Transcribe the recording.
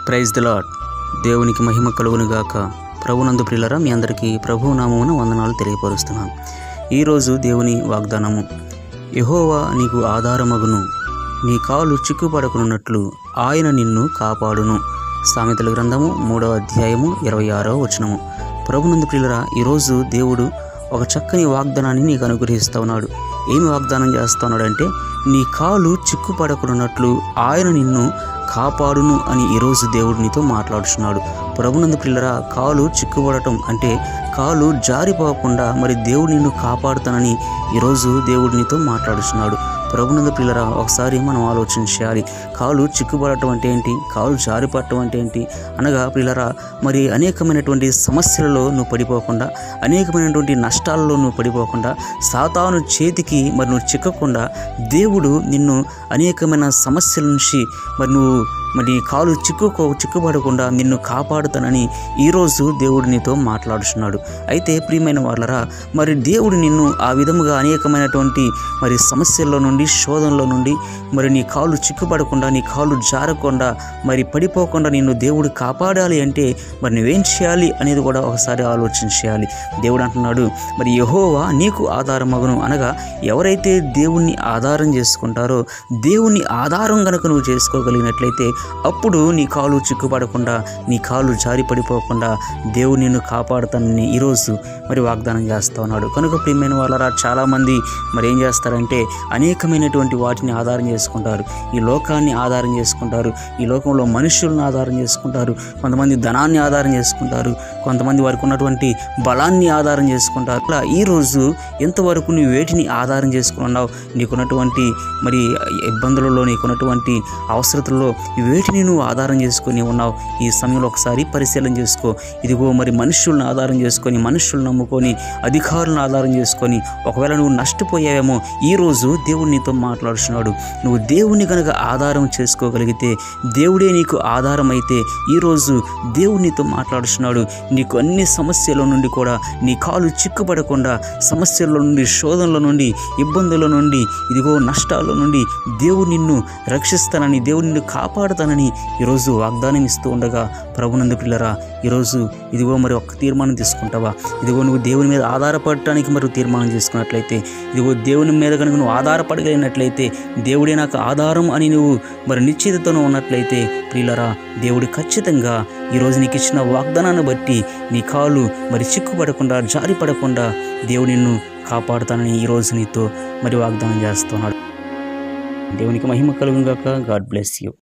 praise the lord దేవునికి మహిమ కలుగును గాక ప్రభునందు ప్రియులరా మీ అందరికీ ప్రభు నామమున వందనాలు తెలియపరుస్తున్నాను ఈరోజు దేవుని వాగ్దానము యెహోవా నీకు ఆధారమగును నీ కాలు చిక్కుపడకున్నట్లు ఆయన నిన్ను కాపాడును సామెతల గ్రంథము మూడవ అధ్యాయము ఇరవై ఆరవ వచనము ప్రభునందు ప్రియులరా ఈరోజు దేవుడు ఒక చక్కని వాగ్దానాన్ని నీకు అనుగ్రహిస్తూ ఉన్నాడు ఏమి వాగ్దానం చేస్తా ఉన్నాడంటే నీ కాలు చిక్కుపడకున్నట్లు ఆయన నిన్ను కాపాడును అని ఈరోజు దేవుడు నీతో మాట్లాడుతున్నాడు ప్రభునందు పిల్లరా కాలు చిక్కుపడటం అంటే కాలు జారిపోకుండా మరి దేవుడు నిన్ను కాపాడుతానని ఈరోజు దేవుడు నీతో మాట్లాడుతున్నాడు ప్రభునందు పిల్లరా ఒకసారి మనం ఆలోచన చేయాలి కాలు చిక్కుపడటం అంటే ఏంటి కాలు జారిపడటం అంటే ఏంటి అనగా పిల్లరా మరి అనేకమైనటువంటి సమస్యలలో నువ్వు పడిపోకుండా అనేకమైనటువంటి నష్టాలలో నువ్వు పడిపోకుండా సాతాను చేతికి మరి నువ్వు చిక్కకుండా దేవుడు నిన్ను అనేకమైన సమస్యల నుంచి మరి నువ్వు మరి కాలు చిక్కుకో చిక్కుపడకుండా నిన్ను కాపాడుతానని ఈరోజు దేవుడు నీతో మాట్లాడుతున్నాడు అయితే ప్రియమైన వాళ్ళరా మరి దేవుడు నిన్ను ఆ విధముగా అనేకమైనటువంటి మరి సమస్యల్లో నుండి శోధనలో నుండి మరి నీ కాలు చిక్కుపడకుండా నీ కాలు జారకుండా మరి పడిపోకుండా నిన్ను దేవుడు కాపాడాలి అంటే మరి నువ్వేం చేయాలి అనేది కూడా ఒకసారి ఆలోచన చేయాలి దేవుడు అంటున్నాడు మరి యహోవా నీకు ఆధారమగును అనగా ఎవరైతే దేవుణ్ణి ఆధారం చేసుకుంటారో దేవుని ఆధారం గనుక నువ్వు చేసుకోగలిగినట్లయితే అప్పుడు నీ కాలు చిక్కుపడకుండా నీ కాలు జారి పడిపోకుండా దేవుడు నిన్ను కాపాడుతానని ఈరోజు మరి వాగ్దానం చేస్తా ఉన్నాడు కనుక ప్రియమైన వాళ్ళరా చాలామంది మరి ఏం చేస్తారంటే అనేకమైనటువంటి వాటిని ఆధారం చేసుకుంటారు ఈ లోకాన్ని ఆధారం చేసుకుంటారు ఈ లోకంలో మనుషులను ఆధారం చేసుకుంటారు కొంతమంది ధనాన్ని ఆధారం చేసుకుంటారు కొంతమంది వారికి ఉన్నటువంటి బలాన్ని ఆధారం చేసుకుంటారు అట్లా ఈరోజు ఎంతవరకు నువ్వు వేటిని ఆధారం చేసుకుని ఉన్నావు నీకున్నటువంటి మరి ఇబ్బందులలో నీకున్నటువంటి అవసరతల్లో వేటిని నువ్వు ఆధారం చేసుకొని ఉన్నావు ఈ సమయంలో ఒకసారి పరిశీలన చేసుకో ఇదిగో మరి మనుషులను ఆధారం చేసుకొని మనుషులను నమ్ముకొని అధికారులను ఆధారం చేసుకొని ఒకవేళ నువ్వు నష్టపోయావేమో ఈరోజు దేవుడు నీతో మాట్లాడుతున్నాడు నువ్వు దేవుని కనుక ఆధారం చేసుకోగలిగితే దేవుడే నీకు ఆధారం అయితే ఈరోజు దేవుడు నీతో మాట్లాడుతున్నాడు నీకు అన్ని సమస్యల నుండి కూడా నీ కాలు చిక్కుపడకుండా సమస్యల నుండి శోధనల నుండి ఇబ్బందుల నుండి ఇదిగో నష్టాల నుండి దేవుడు నిన్ను రక్షిస్తానని దేవుడు నిన్ను కాపాడుతానని ఈరోజు వాగ్దానం ఇస్తూ ఉండగా ప్రభునందు పిల్లరా ఈరోజు ఇదిగో మరి ఒక్క తీర్మానం తీసుకుంటావా ఇదిగో నువ్వు దేవుని మీద ఆధారపడటానికి మరి తీర్మానం చేసుకున్నట్లయితే ఇదిగో దేవుని మీద కనుక నువ్వు ఆధారపడగలిగినట్లయితే దేవుడే నాకు ఆధారం అని నువ్వు మరి నిశ్చితతను ఉన్నట్లయితే ప్రియులరా దేవుడు ఖచ్చితంగా ఈరోజు నీకు ఇచ్చిన వాగ్దానాన్ని బట్టి నీ కాలు మరి చిక్కుపడకుండా జారిపడకుండా దేవుడు నిన్ను కాపాడుతానని ఈరోజు నీతో మరి వాగ్దానం చేస్తున్నాడు దేవునికి మహిమ కలుగుగాక గాడ్ బ్లెస్ యూ